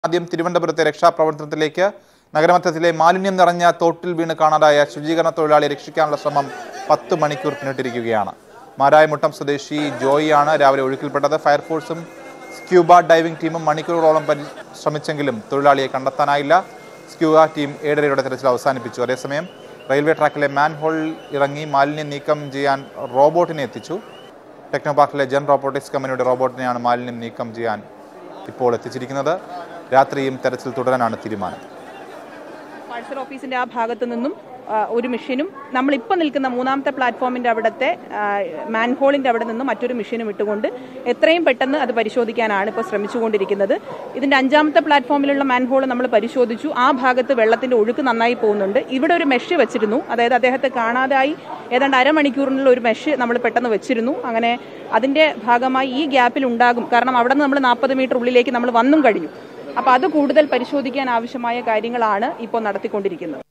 ആദ്യം തിരുവനന്തപുരത്തെ രക്ഷാപ്രവർത്തനത്തിലേക്ക് നഗരമധ്യത്തിലെ മാലിന്യം നിറഞ്ഞ തോട്ടിൽ വീണ് കാണാതായ ശുചീകരണ തൊഴിലാളിയെ രക്ഷിക്കാനുള്ള ശ്രമം പത്ത് മണിക്കൂർ പിന്നിട്ടിരിക്കുകയാണ് മാരായമുട്ടം സ്വദേശി ജോയിയാണ് രാവിലെ ഒഴുക്കിൽപ്പെട്ടത് ഫയർഫോഴ്സും സ്ക്യൂബ ഡൈവിംഗ് ടീമും മണിക്കൂറുകളോളം പരിശ്രമിച്ചെങ്കിലും തൊഴിലാളിയെ കണ്ടെത്താനായില്ല സ്ക്യൂബ ടീം ഏഴരയുടെ തെരച്ചിൽ അവസാനിപ്പിച്ചു അതേസമയം റെയിൽവേ ട്രാക്കിലെ മാൻഹോളിൽ ഇറങ്ങി മാലിന്യം നീക്കം ചെയ്യാൻ റോബോട്ടിനെ എത്തിച്ചു ടെക്നോ പാർക്കിലെ ജൻ റോബോട്ടിക്സ് കമ്പനിയുടെ റോബോട്ടിനെയാണ് മാലിന്യം നീക്കം ചെയ്യാൻ ഇപ്പോൾ എത്തിച്ചിരിക്കുന്നത് രാത്രിയും തെരച്ചിൽ തുടരാനാണ് തീരുമാനം പാഴ്സൽ ഓഫീസിന്റെ ആ ഭാഗത്തു നിന്നും ആ, ഒരു മെഷീനും നമ്മളിപ്പോൾ നിൽക്കുന്ന മൂന്നാമത്തെ പ്ലാറ്റ്ഫോമിന്റെ അവിടുത്തെ മാൻഹോളിന്റെ അവിടെ നിന്നും മറ്റൊരു മെഷീനും ഇട്ടുകൊണ്ട് എത്രയും പെട്ടെന്ന് അത് പരിശോധിക്കാനാണ് ഇപ്പോൾ ശ്രമിച്ചുകൊണ്ടിരിക്കുന്നത് ഇതിന്റെ അഞ്ചാമത്തെ പ്ലാറ്റ്ഫോമിലുള്ള മാൻഹോൾ നമ്മൾ പരിശോധിച്ചു ആ ഭാഗത്ത് വെള്ളത്തിന്റെ ഒഴുക്ക് നന്നായി പോകുന്നുണ്ട് ഇവിടെ ഒരു മെഷ് വെച്ചിരുന്നു അതായത് അദ്ദേഹത്തെ കാണാതായി ഏതാണ്ട് അരമണിക്കൂറിനുള്ള ഒരു മെഷ് നമ്മൾ പെട്ടെന്ന് വെച്ചിരുന്നു അങ്ങനെ അതിന്റെ ഭാഗമായി ഈ ഗ്യാപ്പിൽ ഉണ്ടാകും കാരണം അവിടെ നിന്ന് നമ്മൾ നാൽപ്പത് മീറ്റർ ഉള്ളിലേക്ക് നമ്മൾ വന്നും കഴിഞ്ഞു അപ്പോൾ അത് കൂടുതൽ പരിശോധിക്കാൻ ആവശ്യമായ കാര്യങ്ങളാണ് ഇപ്പോൾ നടത്തിക്കൊണ്ടിരിക്കുന്നത്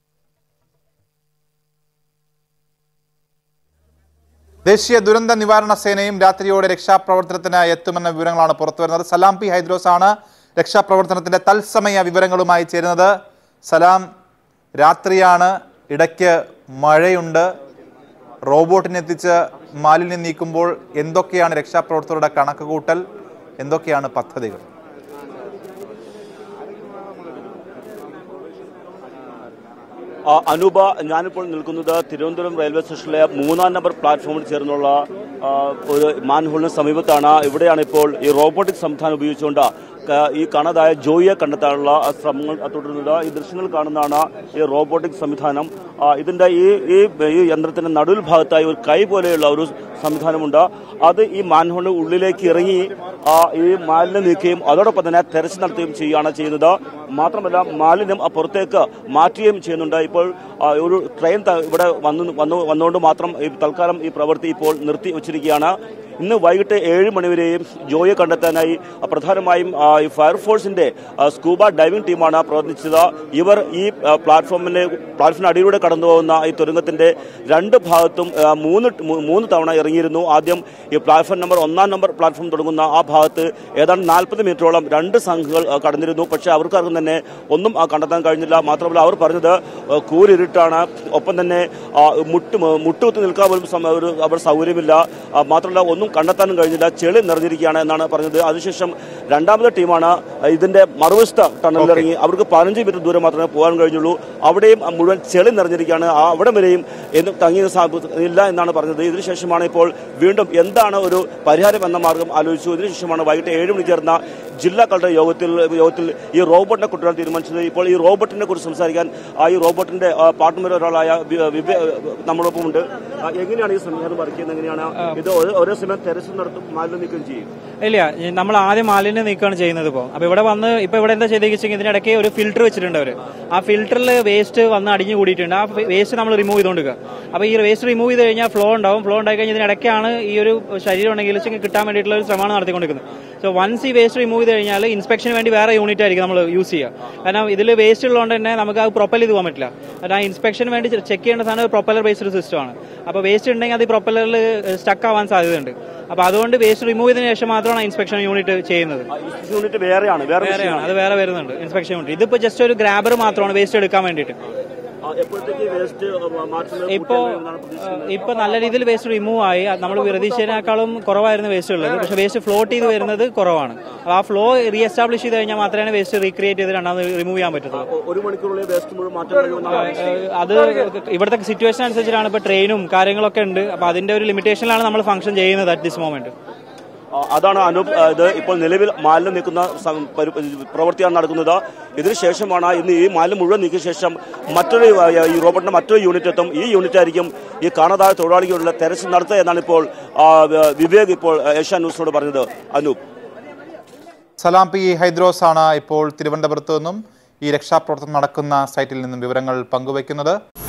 ദേശീയ ദുരന്ത നിവാരണ സേനയും രാത്രിയോടെ രക്ഷാപ്രവർത്തനത്തിന് എത്തുമെന്ന വിവരങ്ങളാണ് പുറത്തുവരുന്നത് സലാം പി ഹൈദ്രോസ് ആണ് രക്ഷാപ്രവർത്തനത്തിന്റെ തത്സമയ വിവരങ്ങളുമായി ചേരുന്നത് സലാം രാത്രിയാണ് ഇടയ്ക്ക് മഴയുണ്ട് റോബോട്ടിനെ എത്തിച്ച് മാലിന്യം നീക്കുമ്പോൾ എന്തൊക്കെയാണ് രക്ഷാപ്രവർത്തകരുടെ കണക്ക് കൂട്ടൽ എന്തൊക്കെയാണ് പദ്ധതികൾ ആ, അനൂപ ഞാനിപ്പോൾ നിൽക്കുന്നത് തിരുവനന്തപുരം റെയിൽവേ സ്റ്റേഷനിലെ മൂന്നാം നമ്പർ പ്ലാറ്റ്ഫോമിൽ ചേർന്നുള്ള ആ, ഒരു മാൻഹോളിന് സമീപത്താണ് ഇവിടെയാണ് ഇപ്പോൾ ഈ റോബോട്ടിക് സംവിധാനം ഉപയോഗിച്ചുകൊണ്ട് ക- ഈ കാണാതായ ജോയിയെ കണ്ടെത്താനുള്ള ശ്രമങ്ങൾ തുടരുന്നത് ഈ ദൃശ്യങ്ങൾ കാണുന്നതാണ് ഈ റോബോട്ടിക് സംവിധാനം ആ, ഇതിന്റെ ഈ ഈ ഈ യന്ത്രത്തിന്റെ നടുവിൽ ഭാഗത്തായി ഒരു കൈ പോലെയുള്ള ഒരു സംവിധാനമുണ്ട് അത് ഈ മാൻഹോളിന് ഉള്ളിലേക്ക് ഇറങ്ങി ആ, ഈ മാലിന്യം നീക്കുകയും അതോടൊപ്പം തന്നെ തെരച്ചിൽ നടത്തുകയും ചെയ്യുകയാണ് ചെയ്യുന്നത് മാത്രമല്ല മാലിന്യം ആ പുറത്തേക്ക് മാറ്റുകയും ചെയ്യുന്നുണ്ട് ഇപ്പോൾ ആ, ഒരു ട്രെയിൻ ത- ഇവിടെ വന്നു വന്നു വന്നുകൊണ്ട് മാത്രം ഈ തൽക്കാലം ഈ പ്രവൃത്തി ഇപ്പോൾ നിർത്തി വച്ചിരിക്കുകയാണ് ഇന്ന് വൈകിട്ട് ഏഴ് മണിവരെയും ജോയെ കണ്ടെത്താനായി ആ, പ്രധാനമായും ആ, ഈ ഫയർഫോഴ്സിന്റെ ആ, സ്കൂബ ഡൈവിംഗ് ടീമാണ് പ്രവർത്തിച്ചത് ഇവർ ഈ ആ, പ്ലാറ്റ്ഫോമിന്റെ പ്ലാറ്റ്ഫോമിന് അടിയിലൂടെ കടന്നു പോകുന്ന ഈ തുരങ്കത്തിന്റെ രണ്ട് ഭാഗത്തും ആ, മൂന്ന് ട്- മൂ- മൂന്ന് തവണ ഇറങ്ങിയിരുന്നു ആദ്യം ഈ പ്ലാറ്റ്ഫോം നമ്പർ ഒന്നാം നമ്പർ പ്ലാറ്റ്ഫോം തുടങ്ങുന്ന ആ ഭാഗത്ത് ഏതാണ്ട് നാൽപ്പത് മീറ്ററോളം രണ്ട് സംഘങ്ങൾ ആ, കടന്നിരുന്നു പക്ഷേ അവർക്കാർക്കും തന്നെ ഒന്നും ആ, കണ്ടെത്താൻ കഴിഞ്ഞില്ല മാത്രമല്ല അവർ പറഞ്ഞത് ആ, കൂരിരുട്ടാണ് ഒപ്പം തന്നെ ആ, മുട്ട് മുട്ടുകുത്തി നിൽക്കാൻ പോലും സമ- ഒരു അവർ സൗകര്യമില്ല ആ, മാത്രമല്ല ഒന്നും കണ്ടെത്താനും കഴിഞ്ഞില്ല ചെളി നിറഞ്ഞിരിക്കുകയാണ് എന്നാണ് പറഞ്ഞത് അതിനുശേഷം രണ്ടാമത്തെ ടീമാണ് ഇതിന്റെ മറുവശത്ത ടണലിലിറങ്ങി അവർക്ക് പതിനഞ്ച് മീറ്റർ ദൂരം മാത്രമേ പോകാൻ കഴിഞ്ഞുള്ളൂ അവിടെയും മുഴുവൻ ചെളി നിറഞ്ഞിരിക്കുകയാണ് ആ അവിടെ വരെയും എന്നും തങ്ങിയ സാ- ഇല്ല എന്നാണ് പറഞ്ഞത് ഇതിനുശേഷമാണ് ഇപ്പോൾ വീണ്ടും എന്താണ് ഒരു പരിഹാരം എന്ന മാർഗം ആലോചിച്ചു ഇതിനുശേഷമാണ് വൈകിട്ട് ഏഴ് മണി ചേർന്ന ജില്ലാ കളക്ടർ യോഗത്തിൽ യോഗത്തിൽ ഈ റോബോട്ടിനെ കുട്ടികൾ തീരുമാനിച്ചത് ഇപ്പോൾ ഈ റോബോട്ടിനെ കുറിച്ച് സംസാരിക്കാൻ ആ ഈ റോബോട്ടിന്റെ പാർട്ട്ണർ ഒരാളായ വി- വിവേ നമ്മളൊപ്പം ഉണ്ട് ആ, എങ്ങനെയാണ് ഈ സംവിധാനം വർക്ക് ചെയ്യുന്നത് എങ്ങനെയാണ് ഇത് ഒരേ- ഒരേ സമയം തെരച്ചിൽ നടത്തും മാലിന്യം നീക്കം ചെയ്യും ഇല്ല ഈ നമ്മൾ ആദ്യം മാലിന്യം നീക്കുകയാണ് ചെയ്യുന്നത് ഇപ്പോൾ അപ്പോൾ ഇവിടെ വന്ന് ഇപ്പോൾ ഇവിടെ എന്താ ചെയ്തിരിച്ചെങ്കിൽ ഇതിനിടയ്ക്ക് ഒരു ഫിൽറ്റർ വെച്ചിട്ടുണ്ട് അവർ ആ ഫിൽറ്ററിൽ വേസ്റ്റ് വന്ന് അടിഞ്ഞു കൂടിയിട്ടുണ്ട് ആ വേസ്റ്റ് നമ്മൾ റിമൂവ് ചെയ്തുകൊണ്ടിരിക്കുക അപ്പോൾ ഈ വേസ്റ്റ് റിമൂവ് ചെയ്ത് കഴിഞ്ഞാൽ ഫ്ലോ ഉണ്ടാവും ഫ്ലോ ഉണ്ടായി കഴിഞ്ഞാൽ ഇതിനിടയ്ക്കാണ് ഈ ഒരു ശരീരം ഉണ്ടെങ്കിൽ വെച്ചെങ്കിൽ കിട്ടാൻ വേണ്ടിയിട്ടുള്ള ഒരു ശ്രമമാണ് നടത്തിക്കൊണ്ടിരിക്കുന്നത് സോ വൺസ് ഈ വേസ്റ്റ് റിമൂവ് ചെയ്ത് കഴിഞ്ഞാൽ ഇൻസ്പെക്ഷന് വേണ്ടി വേറെ യൂണിറ്റ് ആയിരിക്കും നമ്മൾ യൂസ് ചെയ്യുക കാരണം ഇതിൽ വേസ്റ്റ് ഉള്ളതുകൊണ്ട് തന്നെ നമുക്ക് അത് പ്രൊപ്പൽ ചെയ്ത് പോകാൻ പറ്റില്ല കാരണം ആ ഇൻസ്പെക്ഷന് വേണ്ടി ചെക്ക് ചെയ്യേണ്ട സാധനം പ്രൊപ്പലർ ബേസ്ഡ് സിസ്റ്റം ആണ് അപ്പോൾ വേസ്റ്റ് ഉണ്ടെങ്കിൽ അത് പ്രൊപ്പലറിൽ സ്റ്റക്ക് ആവാൻ സാധ്യതയുണ്ട് അപ്പോൾ അതുകൊണ്ട് വേസ്റ്റ് റിമൂവ് ചെയ്തതിനു ശേഷം മാത്രമാണ് ഇൻസ്പെക്ഷൻ യൂണിറ്റ് ചെയ്യുന്നത് യൂണിറ്റ് വേറെയാണ് വേറെ വേറെയാണ് അത് വേറെ വരുന്നുണ്ട് ഇൻസ്പെക്ഷൻ യൂണിറ്റ് ഇതിപ്പോൾ ജസ്റ്റ് ഒരു ഗ്രാബർ മാത്രമാണ് വേസ്റ്റ് എടുക്കാൻ വേണ്ടിയിട്ട് ആ, എപ്പോഴത്തേക്ക് വേസ്റ്റ് മാറ്റുന്നത് ഇപ്പോ ഇപ്പൊ നല്ല രീതിയിൽ വേസ്റ്റ് റിമൂവ് ആയി നമ്മൾ പ്രതീക്ഷിച്ചതിനേക്കാളും കുറവായിരുന്നു വേസ്റ്റ് ഉള്ളത് പക്ഷെ വേസ്റ്റ് ഫ്ലോട്ട് ചെയ്ത് വരുന്നത് കുറവാണ് അപ്പൊ ആ ഫ്ലോ റീ എസ്റ്റാബ്ലിഷ് ചെയ്ത് കഴിഞ്ഞാൽ മാത്രമേ വേസ്റ്റ് റീക്രിയേറ്റ് ചെയ്ത് രണ്ടാമത് റിമൂവ് ചെയ്യാൻ പറ്റത്തുള്ളൂ ഒരു മണിക്കൂറുള്ളിൽ വേസ്റ്റ് മുഴുവൻ മാറ്റാൻ കഴിയുമെന്നാണ് ഏഹ് അത് ഇവിടുത്തെ സിറ്റുവേഷൻ അനുസരിച്ചിട്ടാണ് ഇപ്പൊ ട്രെയിനും കാര്യങ്ങളൊക്കെ ഉണ്ട് അപ്പൊ അതിന്റെ ഒരു ലിമിറ്റേഷനിലാണ് നമ്മൾ ഫംഗ്ഷൻ ചെയ്യുന്നത് അറ്റ് ദിസ് മൊമെന്റ് ആ, അതാണ് അനൂപ് ആ, ഇത് ഇപ്പോൾ നിലവിൽ മാലിന്യം നീക്കുന്ന സം- പരി- പ്രവൃത്തിയാണ് നടക്കുന്നത് ഇതിനുശേഷമാണ് ഇന്ന് ഈ മാലിന്യം മുഴുവൻ നീക്കിയ ശേഷം മറ്റൊരു ആ, ഈ റോബോട്ടിന്റെ മറ്റൊരു യൂണിറ്റ് എത്തും ഈ യൂണിറ്റ് ആയിരിക്കും ഈ കാണാതായ തൊഴിലാളികളുടെ തെരച്ചിൽ നടത്തുക എന്നാണ് ഇപ്പോൾ ആ, വിവേക് ഇപ്പോൾ ഏഷ്യ ന്യൂസിനോട് പറഞ്ഞത് അനൂപ് സലാം പി ഹൈദ്രോസ് ആണ് ഇപ്പോൾ തിരുവനന്തപുരത്ത് നിന്നും ഈ രക്ഷാപ്രവർത്തനം നടക്കുന്ന സൈറ്റിൽ നിന്നും വിവരങ്ങൾ പങ്കുവയ്ക്കുന്നത്